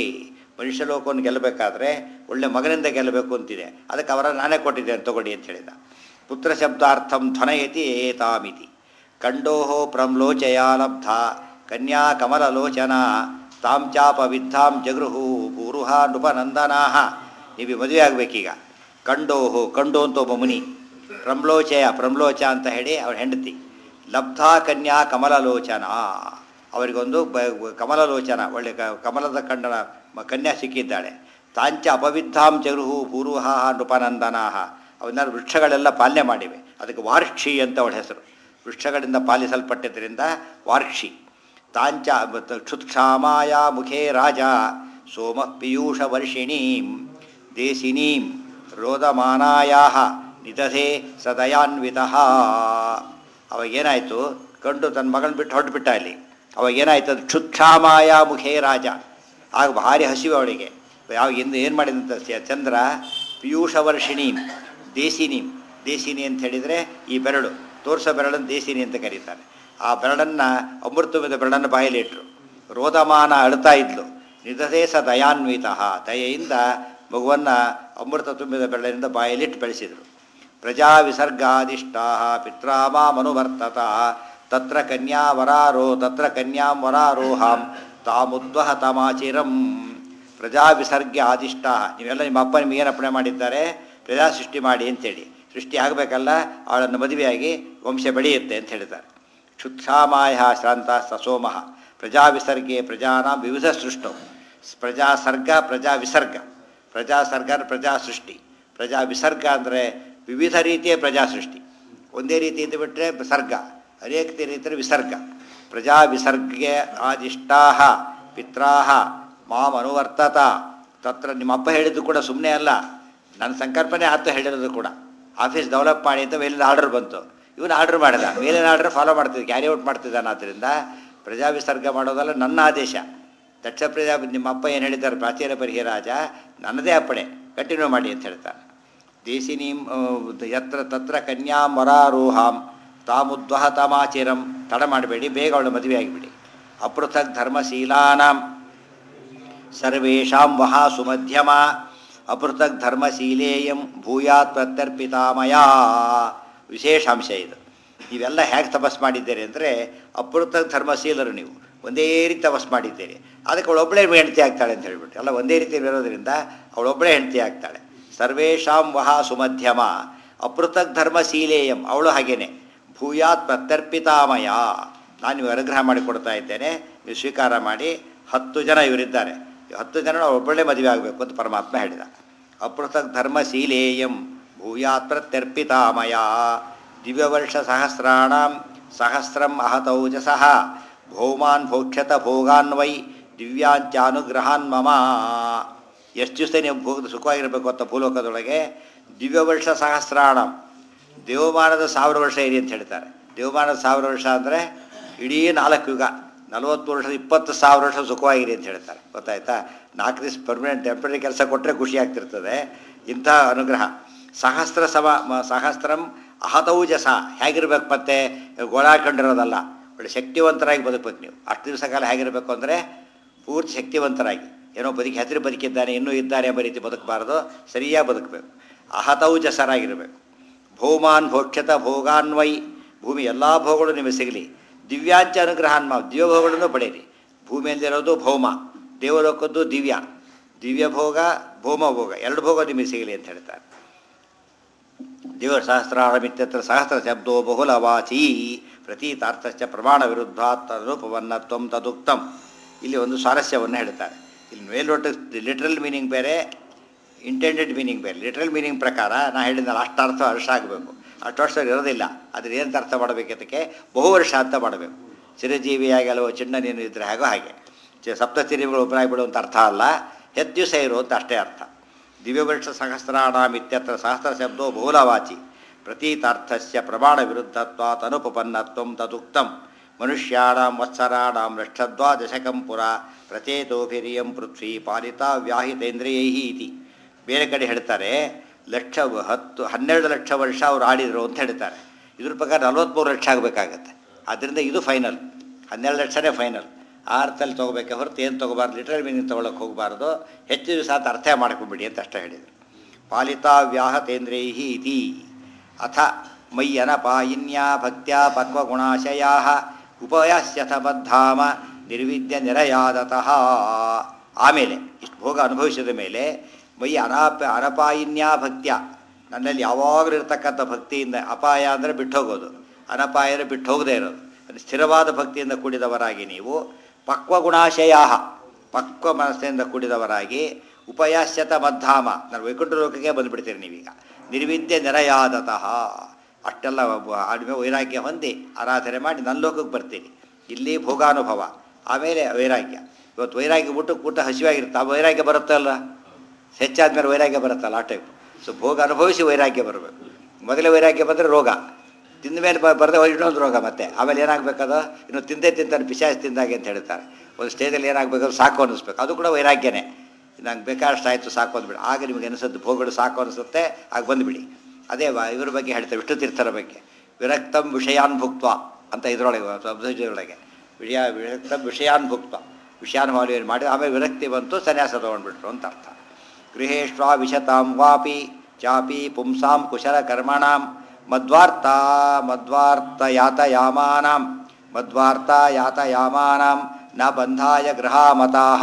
ಮನುಷ್ಯಲೋಕವನ್ನು ಗೆಲ್ಲಬೇಕಾದ್ರೆ ಒಳ್ಳೆ ಮಗನಿಂದ ಗೆಲ್ಲಬೇಕು ಅಂತಿದೆ ಅದಕ್ಕೆ ಅವರ ನಾನೇ ಕೊಟ್ಟಿದ್ದೇನೆ ತಗೊಳ್ಳಿ ಅಂತ ಹೇಳಿದ ಪುತ್ರಶಬ್ದಾರ್ಥಂ ಧ್ವನಯತಿ ಏತಾಮಿತಿ ಕಂಡೋ ಪ್ರಮ್ಲೋಚಯ ಲಬ್ಧ ಕನ್ಯಾ ಕಮಲಲೋಚನ ತಾಂ ಚಾಪ ವಿದ್ಧಾಂ ಜಗೃಹು ಪೂರುಹ ನೃಪನಂದನಾ ನೀವು ಮದುವೆ ಆಗಬೇಕೀಗ ಕಂಡೋಹು ಕಂಡು ಅಂತ ಒಬ್ಬ ಮುನಿ ಪ್ರಮ್ಲೋಚಯ ಪ್ರಮ್ಲೋಚ ಅಂತ ಹೇಳಿ ಅವಳ ಹೆಂಡತಿ ಲಬ್ಧಾ ಕನ್ಯಾ ಕಮಲಲೋಚನ ಅವರಿಗೊಂದು ಬ- ಕಮಲಲೋಚನ ಒಳ್ಳೆ ಕ- ಕಮಲದ ಕಂಡನ ಮ- ಕನ್ಯಾ ಸಿಕ್ಕಿದ್ದಾಳೆ ತಾಂಚ ಅಪವಿದ್ಧಾಂ ಜಗೃಹು ಪೂರ್ವಹ ನೃಪನಂದನಾಹ ಅವನ್ನ ವೃಕ್ಷಗಳೆಲ್ಲ ಪಾಲನೆ ಮಾಡಿವೆ ಅದಕ್ಕೆ ವಾರ್ಕ್ಷಿ ಅಂತ ಅವಳ ಹೆಸರು ವೃಕ್ಷಗಳಿಂದ ಪಾಲಿಸಲ್ಪಟ್ಟಿದ್ದರಿಂದ ವಾರ್ಕ್ಷಿ ತಾಂಚ ಕ್ಷುತ್ಕ್ಷಾಮಾಯ ಮುಖೇ ರಾಜ ಸೋಮ ಪಿಯೂಷ ವರ್ಷಿಣೀಂ ದೇಶಿನೀಂ ರೋದಮಾನಾಯಾ ನಿದಧೆ ಸದಯಾನ್ವಿತ ಅವಾಗೇನಾಯಿತು ಕಂಡು ತನ್ನ ಮಗಳನ್ನ ಬಿಟ್ಟು ಹೊರಟುಬಿಟ್ಟ ಅಲ್ಲಿ ಅವಾಗೇನಾಯ್ತು ಅದು ಕ್ಷುತ್ಕ್ಷಾಮಾಯ ಮುಖೇ ರಾಜ ಆಗ ಭಾರಿ ಹಸಿವು ಅವಳಿಗೆ ಯಾವ ಎಂದು ಏನು ಮಾಡಿದಂತ ಸ- ಚಂದ್ರ ಪಿಯೂಷ ವರ್ಷಿಣೀಂ ದೇಶಿನೀಂ ದೇಶಿನಿ ಅಂತ ಹೇಳಿದರೆ ಈ ಬೆರಳು ತೋರ್ಸೋ ಬೆರಳನ್ನು ದೇಶಿನಿ ಅಂತ ಕರೀತಾರೆ ಆ ಬೆರಳನ್ನು ಅಮೃತವಿದ ಬೆರಳನ್ನು ಬಾಯಲ್ಲಿ ಇಟ್ಟರು ರೋದಮಾನ ಅಳ್ತಾ ಇದ್ಲು ನಿಧದೇ ಸ ದಯಾನ್ವಿತ ದಯೆಯಿಂದ ಮಗುವನ್ನು ಅಮೃತ ತುಂಬಿದ ಬೆರಳಿನಿಂದ ಬಾಯಲ್ಲಿಟ್ಟು ಬೆಳೆಸಿದರು ಪ್ರಜಾ ವಿಸರ್ಗಾದಿಷ್ಟಾ ಪಿತ್ರಾಮ ಮನುವರ್ತತ ತತ್ರ ಕನ್ಯಾ ವರಾರೋ ತತ್ರ ಕನ್ಯಾಂ ವರಾರೋಹಾಂ ತಾಮುದ್ವಹ ತಮಾಚಿರಂ ಪ್ರಜಾ ವಿಸರ್ಗ ಆದಿಷ್ಟ ನೀವೆಲ್ಲ ನಿಮ್ಮ ಅಪ್ಪ ನಿಮಗೆ ಏನು ಅರ್ಪಣೆ ಮಾಡಿದ್ದಾರೆ ಪ್ರಜಾ ಸೃಷ್ಟಿ ಮಾಡಿ ಅಂತೇಳಿ ಸೃಷ್ಟಿ ಆಗಬೇಕಲ್ಲ ಅವಳನ್ನು ಮದುವೆಯಾಗಿ ವಂಶ ಬೆಳೆಯುತ್ತೆ ಅಂತ ಹೇಳಿದ್ದಾರೆ ಕ್ಷುತ್ಸಾಮಾಯ ಶ್ರಾಂತ ಸಸೋಮಃ ಪ್ರಜಾ ವಿಸರ್ಗೆ ಪ್ರಜಾನಾಂ ವಿವಿಧ ಸೃಷ್ಟೌ ಪ್ರಜಾ ಸರ್ಗ ಪ್ರಜಾ ವಿಸರ್ಗ ಪ್ರಜಾ ಸರ್ಗ ಅಂದ್ರೆ ಪ್ರಜಾ ಸೃಷ್ಟಿ ಪ್ರಜಾ ವಿಸರ್ಗ ಅಂದರೆ ವಿವಿಧ ರೀತಿಯ ಪ್ರಜಾ ಸೃಷ್ಟಿ ಒಂದೇ ರೀತಿ ಇದ್ದು ಬಿಟ್ಟರೆ ಸರ್ಗ ಅನೇಕ ರೀತಿಯ ವಿಸರ್ಗ ಪ್ರಜಾ ವಿಸರ್ಗೆ ಆದಿಷ್ಟಾಹ ಪಿತ್ರಾಹ ಮಾಂ ಅನುವರ್ತತ ತತ್ರ ನಿಮ್ಮಪ್ಪ ಹೇಳಿದ್ದು ಕೂಡ ಸುಮ್ಮನೆ ಅಲ್ಲ ನನ್ನ ಸಂಕಲ್ಪನೆ ಆತ ಹೇಳಿರೋದು ಕೂಡ ಆಫೀಸ್ ಡೆವಲಪ್ ಮಾಡಿ ಅಂತ ಮೇಲಿನ ಆರ್ಡರ್ ಬಂತು ಇವನು ಆರ್ಡರ್ ಮಾಡಿದ ಮೇಲಿನ ಆರ್ಡರ್ ಫಾಲೋ ಮಾಡ್ತಿದ್ದ ಕ್ಯಾರಿ ಔಟ್ ಮಾಡ್ತಿದ್ದಾನೆ ಆದ್ದರಿಂದ ಪ್ರಜಾ ವಿಸರ್ಗ ಮಾಡೋದಲ್ಲ ನನ್ನ ಆದೇಶ ದಕ್ಷ ಪ್ರಜಾ ನಿಮ್ಮ ಅಪ್ಪ ಏನು ಹೇಳಿದ್ದಾರೆ ಪ್ರಾಚೀನ ಪರಿಹರಾಜ ನನ್ನದೇ ಅಪ್ಪಣೆ ಕಂಟಿನ್ಯೂ ಮಾಡಿ ಅಂತ ಹೇಳ್ತಾರೆ ದೇಶಿನೀಂ ಆ, ಯತ್ರ ತತ್ರ ಕನ್ಯಾಂ ವರಾರೋಹಾಂ ತಾಮುದ್ವಹ ತಮಾಚಿರಂ ತಡ ಮಾಡಬೇಡಿ ಬೇಗ ಅವಳು ಮದುವೆ ಆಗಿಬಿಡಿ ಅಪೃಥಕ್ ಧರ್ಮಶೀಲಾನಾಂ ಸರ್ವೇಷಾಂ ವಹ ಸುಮಧ್ಯಮ ಅಪೃಥಕ್ ಧರ್ಮಶೀಲೇಯಂ ಭೂಯಾತ್ ಪ್ರತ್ಯರ್ಪಿತಾಮಯ ವಿಶೇಷಾಂಶ ಇದು ನೀವೆಲ್ಲ ಹೇಗೆ ತಪಸ್ ಮಾಡಿದ್ದೀರಿ ಅಂದರೆ ಅಪೃಥಕ್ ಧರ್ಮಶೀಲರು ನೀವು ಒಂದೇ ರೀತಿ ತಪಸ್ ಮಾಡಿದ್ದೀರಿ ಅದಕ್ಕೆ ಅವಳೊಬ್ಬಳೇ ಹೆಂಡತಿ ಆಗ್ತಾಳೆ ಅಂತ ಹೇಳ್ಬಿಟ್ಟು ಎಲ್ಲ ಒಂದೇ ರೀತಿ ಇರೋದ್ರಿಂದ ಅವಳೊಬ್ಬಳೇ ಹೆಂಡತಿ ಆಗ್ತಾಳೆ ಸರ್ವೇಷಾಂ ವಹ ಸುಮಧ್ಯಮ ಅಪೃಥಕ್ ಧರ್ಮಶೀಲೇಯಂ ಅವಳು ಹಾಗೇನೆ ಭೂಯಾತ್ ಪ್ರತ್ಯರ್ಪಿತಾಮಯ ನಾನು ನೀವು ಅನುಗ್ರಹ ಮಾಡಿಕೊಡ್ತಾ ಇದ್ದೇನೆ ನೀವು ಸ್ವೀಕಾರ ಮಾಡಿ ಹತ್ತು ಜನ ಇವರಿದ್ದಾರೆ ಈ ಹತ್ತು ಜನ ಒಬ್ಬಳೇ ಮದುವೆ ಆಗಬೇಕು ಅಂತ ಪರಮಾತ್ಮ ಹೇಳಿದ ಅಪೃಥಕ್ ಧರ್ಮಶೀಲೇಯಂ ಭೂಯಾತ್ ಪ್ರತ್ಯರ್ಪಿತಾಮಯ ದಿವ್ಯವರ್ಷ ಸಹಸ್ರಾಣಂ ಸಹಸ್ರಂ ಅಹತೌಜಸಃ ಭೌಮಾನ್ ಭೋಕ್ಷತ ಭೋಗಾನ್ ವೈ ದಿವ್ಯಾಂಚಾನುಗ್ರಹಾನ್ ಮಮ ಎಷ್ಟು ದಿವಸ ನೀವು ಭೋಗ ಸುಖವಾಗಿರಬೇಕು ಅಂತ ಭೂಲೋಕದೊಳಗೆ ದಿವ್ಯವರ್ಷ ಸಹಸ್ರಾಣಂ ದೇವಮಾನದ ಸಾವಿರ ವರ್ಷ ಇರಿ ಅಂತ ಹೇಳ್ತಾರೆ ದೇವಮಾನದ ಸಾವಿರ ವರ್ಷ ಅಂದರೆ ಇಡೀ ನಾಲ್ಕು ಯುಗ ನಲವತ್ತು ವರ್ಷದ ಇಪ್ಪತ್ತು ಸಾವಿರ ವರ್ಷ ಸುಖವಾಗಿರಿ ಅಂತ ಹೇಳ್ತಾರೆ ಗೊತ್ತಾಯ್ತಾ ನಾಲ್ಕು ದಿವಸ ಪರ್ಮನೆಂಟ್ ಟೆಂಪ್ರರಿ ಕೆಲಸ ಕೊಟ್ಟರೆ ಖುಷಿ ಆಗ್ತಿರ್ತದೆ ಇಂಥ ಅನುಗ್ರಹ ಸಹಸ್ರ ಸಮ ಮ- ಸಹಸ್ರಂ ಅಹತೌಜಸ ಹೇಗಿರ್ಬೇಕು ಮತ್ತೆ ಗೋಳಾಕೊಂಡಿರೋದಲ್ಲ ಒಳ್ಳೆ ಶಕ್ತಿವಂತರಾಗಿ ಬದುಕಬೇಕು ನೀವು ಅಷ್ಟು ದಿವಸ ಕಾಲ ಹೇಗಿರಬೇಕು ಅಂದರೆ ಪೂರ್ತಿ ಶಕ್ತಿವಂತರಾಗಿ ಏನೋ ಬದುಕಿ ಹೆಸರು ಬದುಕಿದ್ದಾನೆ ಇನ್ನೂ ಇದ್ದಾನೆ ಎಂಬ ರೀತಿ ಬದುಕಬಾರ್ದು ಸರಿಯಾಗಿ ಬದುಕಬೇಕು ಅಹತೌಜಸರಾಗಿರಬೇಕು ಭೌಮಾನ್ ಭೋಕ್ಷತ ಭೋಗಾನ್ವೈ ಭೂಮಿ ಎಲ್ಲ ಭೋಗಗಳು ನಿಮಗೆ ಸಿಗಲಿ ದಿವ್ಯಾಂಚ ಅನುಗ್ರಹಾನ್ಮ ದಿವ್ಯ ಭೋಗಗಳನ್ನು ಪಡೆಯಿರಿ ಭೂಮಿಯಲ್ಲಿರೋದು ಭೌಮ ದೇವಲೋಕದ್ದು ದಿವ್ಯ ದಿವ್ಯ ಭೋಗ ಭೌಮ ಭೋಗ ಎರಡು ಭೋಗ ನಿಮಗೆ ಸಿಗಲಿ ಅಂತ ಹೇಳ್ತಾರೆ ದಿವ ಸಹಸ್ರಾರಮಿತ್ಯತ್ರ ಸಹಸ್ರ ಶಬ್ದೋ ಬಹುಲವಾಚಿ ಪ್ರತೀತಾರ್ಥಶ್ಚ ಪ್ರಮಾಣ ವಿರುದ್ಧಾತ್ ತದನುಪವನ್ನತ್ವಂ ತದುಕ್ತಂ ಇಲ್ಲಿ ಒಂದು ಸ್ವಾರಸ್ಯವನ್ನು ಹೇಳ್ತಾರೆ ಇಲ್ಲಿ ಮೇಲ್ನೋಟ ಲಿಟ್ರಲ್ ಮೀನಿಂಗ್ ಬೇರೆ ಇಂಟೆಂಡೆಡ್ ಮೀನಿಂಗ್ ಬೇರೆ ಲಿಟ್ರಲ್ ಮೀನಿಂಗ್ ಪ್ರಕಾರ ನಾ ಹೇಳಿದ್ನಲ್ಲ ಅಷ್ಟು ಅರ್ಥ ವರ್ಷ ಆಗಬೇಕು ಅಷ್ಟು ವರ್ಷ ಇರೋದಿಲ್ಲ ಅದ್ರ ಏನಂತ ಅರ್ಥ ಮಾಡಬೇಕು ಅದಕ್ಕೆ ಬಹು ವರ್ಷ ಅಂತ ಮಾಡಬೇಕು ಚಿರಜೀವಿಯಾಗಿ ಅಲ್ವ ಚಿನ್ನ ನೀನು ಇದ್ರೆ ಹಾಗೋ ಹಾಗೆ ಚ- ಸಪ್ತಚಿರಿಗಳು ಒಬ್ಬರಾಗಿ ಬಿಡುವಂಥ ಅರ್ಥ ಅಲ್ಲ ಹೆಚ್ಚು ದಿವಸ ಇರು ಅಂತ ಅಷ್ಟೇ ಅರ್ಥ ದಿವ್ಯವರ್ಷ ಸಹಸ್ರಾಣಾಂ ಇತ್ಯತ್ರ ಸಹಸ್ರ ಶಬ್ದೋ ಬಹುಲವಾಚಿ ಪ್ರತೀತಾರ್ಥಸ್ಯ ಪ್ರಮಾಣ ವಿರುದ್ಧತ್ವಾತ್ ಅನುಪಪನ್ನತ್ವಂ ತದುಕ್ತಂ ಮನುಷ್ಯಾಣಾಂ ವತ್ಸರಾಣಾಂ ಲಕ್ಷದ್ವಾದಶಕಂ ಪುರ ಪ್ರಚೇತೋಭಿರಿಯಂ ಪೃಥ್ವಿ ಪಾಲಿತಾ ವ್ಯಾಹಿತೇಂದ್ರಿಯೈ ಇತಿ ಬೇರೆ ಕಡೆ ಹೇಳ್ತಾರೆ ಲಕ್ಷ ಹತ್ತು ಹನ್ನೆರಡು ಲಕ್ಷ ವರ್ಷ ಅವ್ರು ಆಡಿದರು ಅಂತ ಹೇಳ್ತಾರೆ ಇದ್ರ ಪ್ರಕಾರ ನಲ್ವತ್ತ್ಮೂರು ಲಕ್ಷ ಆಗಬೇಕಾಗತ್ತೆ ಆದ್ದರಿಂದ ಇದು ಫೈನಲ್ ಹನ್ನೆರಡು ಲಕ್ಷನೇ ಫೈನಲ್ ಆ ಅರ್ಥದಲ್ಲಿ ತೊಗೋಬೇಕೆ ಹೊರತು ಏನು ತೊಗೋಬಾರ್ದು ಲಿಟರಲ್ ಮೀನಿಂಗ್ ತೊಗೊಳಕ್ಕೆ ಹೋಗಬಾರ್ದು ಹೆಚ್ಚು ದಿವಸ ಅಂತ ಅರ್ಥ ಮಾಡ್ಕೊಂಬಿಡಿ ಅಂತ ಅಷ್ಟೇ ಹೇಳಿದರು ಪಾಲಿತಾ ವ್ಯಾಹತೇಂದ್ರೈ ಇತಿ ಅಥ ಮಯ್ಯನಪಾಯಿನ್ಯಾ ಭಕ್ತ್ಯಾ ಪಕ್ವಗುಣಾಶಯಾ ಉಪಯಸ್ಯಥ ಬದ್ಧಾಮ ನಿರ್ವಿದ್ಯ ನಿರಯಾದತಃ ಆಮೇಲೆ ಇಷ್ಟು ಭೋಗ ಅನುಭವಿಸಿದ ಮೇಲೆ ಮೈ ಅನಾಪ ಅನಪಾಯಿನ್ಯಾ ಭಕ್ತ್ಯ ನನ್ನಲ್ಲಿ ಯಾವಾಗಲೂ ಇರತಕ್ಕಂಥ ಭಕ್ತಿಯಿಂದ ಅಪಾಯ ಅಂದರೆ ಬಿಟ್ಟು ಹೋಗೋದು ಅನಪಾಯ ಅಂದರೆ ಬಿಟ್ಟು ಹೋಗದೇ ಇರೋದು ಅದು ಸ್ಥಿರವಾದ ಭಕ್ತಿಯಿಂದ ಕೂಡಿದವರಾಗಿ ನೀವು ಪಕ್ವಗುಣಾಶಯಾ ಪಕ್ವ ಮನಸ್ಸಿನಿಂದ ಕೂಡಿದವರಾಗಿ ಉಪಯಾಸ್ಯತ ಮದ್ದಾಮ ನಾನು ವೈಕುಂಠ ಲೋಕಕ್ಕೆ ಬಂದುಬಿಡ್ತೀರಿ ನೀವೀಗ ನಿರ್ವಿದ್ಯೆ ನೆರೆಯಾದತಃ ಅಷ್ಟೆಲ್ಲ ಅಡಿಮೆ ವೈರಾಗ್ಯ ಹೊಂದಿ ಆರಾಧನೆ ಮಾಡಿ ನನ್ನ ಲೋಕಕ್ಕೆ ಬರ್ತೀನಿ ಇಲ್ಲಿ ಭೋಗಾನುಭವ ಆಮೇಲೆ ವೈರಾಗ್ಯ ಇವತ್ತು ವೈರಾಗ್ಯ ಬಿಟ್ಟು ಕೂಟ ಹಸಿವಾಗಿರುತ್ತೆ ಆ ವೈರಾಗ್ಯ ಬರುತ್ತಲ್ಲ ಹೆಚ್ಚಾದ್ಮೇಲೆ ವೈರಾಗ್ಯ ಬರುತ್ತಲ್ಲ ಆ ಟೈಪ್ ಸೊ ಭೋಗ ಅನುಭವಿಸಿ ವೈರಾಗ್ಯ ಬರಬೇಕು ಮೊದಲೇ ವೈರಾಗ್ಯ ಬಂದರೆ ರೋಗ ತಿಂದ ಮೇಲೆ ಬ ಬರದೆ ಇನ್ನೊಂದು ರೋಗ ಮತ್ತೆ ಆಮೇಲೆ ಏನಾಗಬೇಕದು ಇನ್ನು ತಿಂದೇ ತಿಂತಾನೆ ಪಿಶಾಚ್ ತಿಂದಾಗೆ ಅಂತ ಹೇಳ್ತಾರೆ ಒಂದು ಸ್ಟೇಜಲ್ಲಿ ಏನಾಗಬೇಕು ಸಾಕು ಅನ್ನಿಸ್ಬೇಕು ಅದು ಕೂಡ ವೈರಾಗ್ಯನೇ ನಂಗೆ ಬೇಕಾದಷ್ಟು ಆಯಿತು ಸಾಕು ಅಂದ್ಬಿಡಿ ಆಗ ನಿಮಗೆ ಅನಿಸುತ್ತೆ ಭೋಗಗಳು ಸಾಕು ಅನಿಸುತ್ತೆ ಆಗ ಬಂದುಬಿಡಿ ಅದೇ ವ- ಇವ್ರ ಬಗ್ಗೆ ಹೇಳ್ತಾರೆ ವಿಷ್ಣು ತೀರ್ಥರ ಬಗ್ಗೆ ವಿರಕ್ತಂ ವಿಷಯಾನ್ ಭುಕ್ತ್ವ ಅಂತ ಇದರೊಳಗೆ ಅಬ್ಧಜೊಳಗೆ ವಿಷಯ ವಿರಕ್ತಂ ವಿಷಯಾನ್ ಭುಕ್ತ್ವ ವಿಷಯಾನುಭವ ಮಾಡಿ ಆಮೇಲೆ ವಿರಕ್ತಿ ಬಂತು ಸನ್ಯಾಸ ತೊಗೊಂಡ್ಬಿಟ್ರು ಅಂತ ಅರ್ಥ ಗೃಹೇಶ್ವಾ ವಿಶತಾಂ ವಾಪಿ ಚಾಪಿ ಪುಂಸಾಂ ಕುಶಲ ಕರ್ಮಣಾಂ ಮದ್ವಾರ್ತಾ ಮದ್ವಾರ್ತ ಯಾತಯಾಮಾನಾಂ ಮದ್ವಾರ್ತ ಯಾತಯಾಮಾನಾಂ ನ ಬಂಧಾಯ ಗೃಹಾಮತಾಹ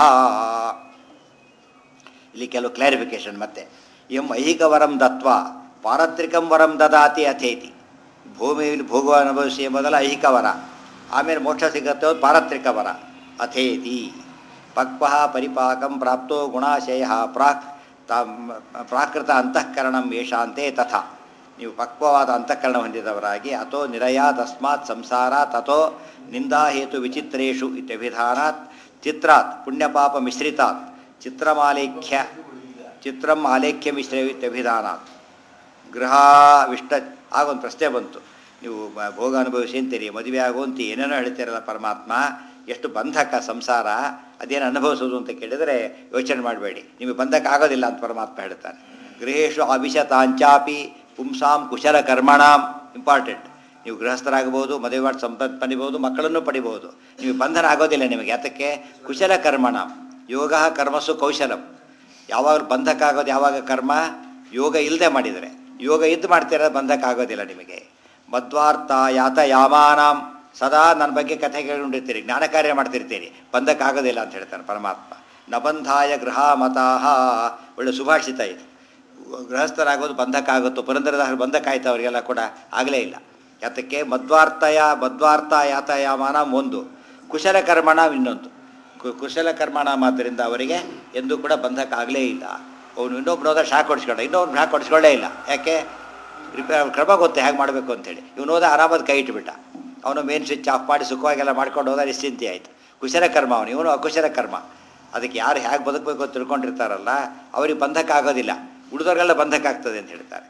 ಇಲ್ಲಿ ಕೆಲವು ಕ್ಲಾರಿಫಿಕೇಶನ್ ಮತ್ತೆ ಎಂ ಐಹಿಕ ವರಂ ದತ್ವ ಪಾರತ್ರಿಕಂ ವರಂ ದದಾತಿ ಅಥೇತಿ ಭೂಮಿಯಲ್ಲಿ ಭೋಗ ಅನುಭವಿಸಿ ಮೊದಲ ಐಹಿಕ ವರ ಆಮೇಲೆ ಮೋಕ್ಷ ಸಿಗತ್ತೆ ಅದು ಪಾರತ್ರಿಕ ವರ ಅಥೇತಿ ಪಕ್ವ ಪರಿಪಾಕಂ ಪ್ರಾಪ್ತೋ ಗುಣಾಶಯ ಪ್ರಾಕ್ ತಾಮ್ ಪ್ರಾಕೃತ ಅಂತಃಕರಣಂ ಯೇಷಾಂತೆ ತಥಾ ನೀವು ಪಕ್ವವಾದ ಅಂತಃಕರಣ ಹೊಂದಿದವರಾಗಿ ಅಥೋ ನಿರಯ ತಸ್ಮಾತ್ ಸಂಸಾರ ತಥೋ ನಿಂದಾಹೇತು ವಿಚಿತ್ರೇಷು ಇತ್ಯಭಿಧಾನಾತ್ ಚಿತ್ರಾತ್ ಪುಣ್ಯಪಾಪ ಮಿಶ್ರಿತಾತ್ ಚಿತ್ರಮಾಲೇಖ್ಯ ಚಿತ್ರಂ ಆಲೇಖ್ಯ ಮಿಶ್ರ ಇತ್ಯಭಿಧಾನಾತ್ ಗೃಹ ವಿಷ್ಟ ಆಗೊಂದು ಪ್ರಶ್ನೆ ಬಂತು ನೀವು ಬ- ಭೋಗ ಅನುಭವಿಸಿ ಅಂತೀರಿ ಮದುವೆ ಆಗುವಂತ ಏನೇನೋ ಹೇಳ್ತೀರಲ್ಲ ಪರಮಾತ್ಮ ಎಷ್ಟು ಬಂಧಕ ಸಂಸಾರ ಅದೇನು ಅನುಭವಿಸೋದು ಅಂತ ಕೇಳಿದರೆ ಯೋಚನೆ ಮಾಡಬೇಡಿ ನಿಮಗೆ ಬಂಧಕ ಆಗೋದಿಲ್ಲ ಅಂತ ಪರಮಾತ್ಮ ಹೇಳ್ತಾನೆ ಗೃಹೇಶು ಅಭಿಶತಾಂಚಾಪಿ ಪುಂಸಾಂ ಕುಶಲ ಕರ್ಮಣಾಂ ಇಂಪಾರ್ಟೆಂಟ್ ನೀವು ಗೃಹಸ್ಥರಾಗಬಹುದು ಮದುವೆ ಮಾಡಿ ಸಂಪತ್ತು ಪಡಿಬಹುದು ಮಕ್ಕಳನ್ನು ಪಡಿಬಹುದು ನಿಮಗೆ ಬಂಧನ ಆಗೋದಿಲ್ಲ ನಿಮಗೆ ಯಾತಕ್ಕೆ ಕುಶಲ ಕರ್ಮಣಾಂ ಯೋಗ ಕರ್ಮಸು ಕೌಶಲಂ ಯಾವಾಗ ಬಂಧಕ ಆಗೋದು ಯಾವಾಗ ಕರ್ಮ ಯೋಗ ಇಲ್ಲದೆ ಮಾಡಿದರೆ ಯೋಗ ಇದ್ದು ಮಾಡ್ತೀರ ಬಂಧಕ ಆಗೋದಿಲ್ಲ ನಿಮಗೆ ಮಧ್ವಾರ್ಥ ಯಾತ ಯಾಮಾನಾಂ ಸದಾ ನನ್ನ ಬಗ್ಗೆ ಕಥೆ ಕೇಳಿಕೊಂಡಿರ್ತೀರಿ ಜ್ಞಾನ ಕಾರ್ಯ ಮಾಡ್ತಿರ್ತೀರಿ ಬಂಧಕ ಆಗೋದಿಲ್ಲ ಅಂತ ಹೇಳ್ತಾನೆ ಪರಮಾತ್ಮ ನಬಂಧಾಯ ಗೃಹ ಮತಾಹ ಒಳ್ಳೆ ಸುಭಾಷಿತ ಇದು ಗೃಹಸ್ಥರಾಗೋದು ಬಂಧಕ ಆಗುತ್ತೋ ಪುರಂದರದಾಸರು ಬಂಧಕ ಆಯ್ತು ಅವರಿಗೆಲ್ಲ ಕೂಡ ಆಗಲೇ ಇಲ್ಲ ಯಾತಕ್ಕೆ ಮಧ್ವಾರ್ಥಯ ಮಧ್ವಾರ್ಥ ಯಾತಯಾಮಾನ ಒಂದು ಕುಶಲ ಕರ್ಮಣ ಇನ್ನೊಂದು ಕು- ಕುಶಲ ಕರ್ಮಣ ಮಾತ್ರದಿಂದ ಅವರಿಗೆ ಎಂದೂ ಕೂಡ ಬಂಧಕ ಆಗಲೇ ಇಲ್ಲ ಅವನು ಇನ್ನೊಬ್ರು ಹೋದ ಶಾಕ್ ಹೊಡಿಸ್ಕೊಂಡ ಇನ್ನೊಬ್ರು ಶಾಕ್ ಹೊಡಿಸ್ಕೊಳ್ಳೇ ಇಲ್ಲ ಯಾಕೆ ರಿಪೇರ್ ಕ್ರಮ ಗೊತ್ತೆ ಹೇಗೆ ಮಾಡಬೇಕು ಅಂತೇಳಿ ಇವನು ಹೋದ ಆರಾಮಾದ ಕೈ ಇಟ್ಬಿಟ್ಟ ಅವನು ಮೇನ್ ಸ್ವಿಚ್ ಆಫ್ ಮಾಡಿ ಸುಖವಾಗೆಲ್ಲ ಮಾಡ್ಕೊಂಡು ಹೋದ ನಿಶ್ಚಿಂತೆ ಆಯಿತು ಕುಶಲ ಕರ್ಮ ಅವನು ಇವನು ಅಕುಶಲ ಕರ್ಮ ಅದಕ್ಕೆ ಯಾರು ಹೇಗೆ ಬದುಕಬೇಕು ಅಂತ ತಿಳ್ಕೊಂಡಿರ್ತಾರಲ್ಲ ಅವ್ರಿಗೆ ಬಂಧಕ ಆಗೋದಿಲ್ಲ ಉಳಿದವ್ರಿಗೆಲ್ಲ ಬಂಧಕ ಆಗ್ತದೆ ಅಂತ ಹೇಳ್ತಾರೆ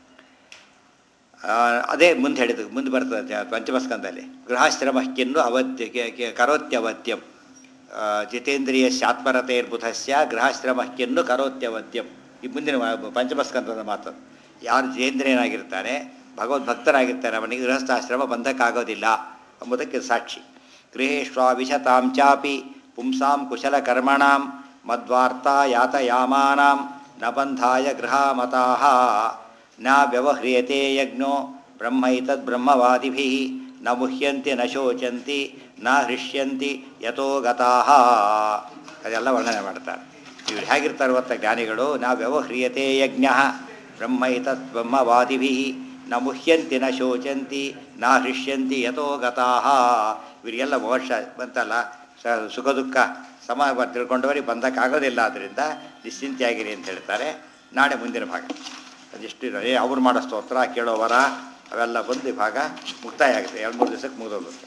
ಆ, ಅದೇ ಮುಂದೆ ಹೇಳಿದ್ದು ಮುಂದೆ ಬರ್ತದೆ ಪಂಚಮಸ್ಕಂದಲ್ಲಿ ಗೃಹಾಶ್ರಮ ಕಿನ್ನು ಅವತ್ಯ ಕೆ- ಕೆ- ಕರೋತ್ಯವತ್ಯಂ ಆ, ಜಿತೇಂದ್ರಿಯ ಶಾತ್ಮರತೇರ್ಬುಧಸ್ಯ ಗೃಹಾಶ್ರಮ ಕಿನ್ನು ಕರೋತ್ಯವತ್ಯಂ ಈ ಮುಂದಿನ ವ- ಪಂಚಮಸ್ಕಂದದ ಮಾತು ಯಾರು ಜಿತೇಂದ್ರಿಯನಾಗಿರ್ತಾನೆ ಭಗವದ್ಭಕ್ತನಾಗಿರ್ತಾನೆ ಅವನಿಗೆ ಗೃಹಸ್ಥಾಶ್ರಮ ಬಂಧಕ ಆಗೋದಿಲ್ಲ ಎಂಬುದಕ್ಕೆ ಸಾಕ್ಷಿ ಗೃಹೇಶ್ವ ವಿಶತಾಂ ಚಾಪಿ ಪುಂಸಾಂ ಕುಶಲ ಕರ್ಮಣಾಂ ಮದ್ವಾರ್ಥ ಯಾತಯಾಮಾನಾಂ ನ ಬಂಧಾಯ ಗೃಹಾಮತಾಹ ನ ವ್ಯವಹ್ರಿಯತೆ ಯಜ್ಞೋ ಬ್ರಹ್ಮೈತದ್ ಬ್ರಹ್ಮವಾದಿಭಿಃ ನ ಮುಹ್ಯಂತಿ ನ ಶೋಚಂತಿ ನ ಹೃಷ್ಯಂತಿ ಯಥೋ ಗತಾಹ ಅದೆಲ್ಲ ವರ್ಣನೆ ಮಾಡ್ತಾರೆ ಇವ್ರು ಹೇಗಿರ್ತಾರೆ ಗೊತ್ತಾ ಜ್ಞಾನಿಗಳು ನ ವ್ಯವಹ್ರಿಯತೆ ಯಜ್ಞ ಬ್ರಹ್ಮೈತದ್ ಬ್ರಹ್ಮವಾದಿಭಿಃ ನ ಮುಹ್ಯಂತಿ ನ ಶೋಚಂತಿ ನ ಹೃಷ್ಯಂತಿ ಯಥೋ ಗತಾಹ ಇವರಿಗೆಲ್ಲ ಮೋಕ್ಷ ಬಂತಲ್ಲ ಸ- ಸುಖ ದುಃಖ ಸಮ ತಿಳ್ಕೊಂಡವರಿಗೆ ಬಂಧಕ್ಕೆ ಆಗೋದಿಲ್ಲ ಆದ್ದರಿಂದ ನಿಶ್ಚಿಂತೆಯಾಗಿರಿ ಅಂತ ಹೇಳ್ತಾರೆ ನಾಳೆ ಮುಂದಿನ ಭಾಗ ಅದಿಷ್ಟು ಏ ಅವ್ರು ಮಾಡೋ ಸ್ತೋತ್ರ ಕೇಳೋ ವರ ಅವೆಲ್ಲ ಬಂದು ಈ ಭಾಗ ಮುಕ್ತಾಯ ಆಗುತ್ತೆ ಎರಡು ಮೂರು ದಿವಸಕ್ಕೆ ಮುಗಿದೋಗುತ್ತೆ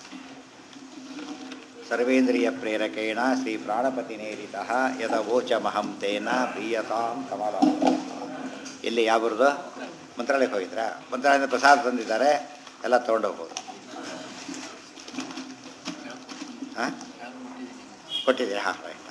ಸರ್ವೇಂದ್ರಿಯ ಪ್ರೇರಕೇಣ ಶ್ರೀ ಪ್ರಾಣಪತಿ ನೇರಿತ ಯದವೋಚಮಹಂ ತೇನ ಪ್ರಿಯತಾಂ ಕಮಲ ಎಲ್ಲಿ ಯಾವ್ದು ಮಂತ್ರಾಲಯಕ್ಕೆ ಹೋಗಿದ್ರಾ ಮಂತ್ರಾಲಯದ ಪ್ರಸಾದ ತಂದಿದ್ದಾರೆ ಎಲ್ಲ ತೊಗೊಂಡೋಗ್ಬೋದು ಹಾಂ ಕೊಟ್ಟಿದ್ದೀರಾ ಹಾಂ ರೈಟ್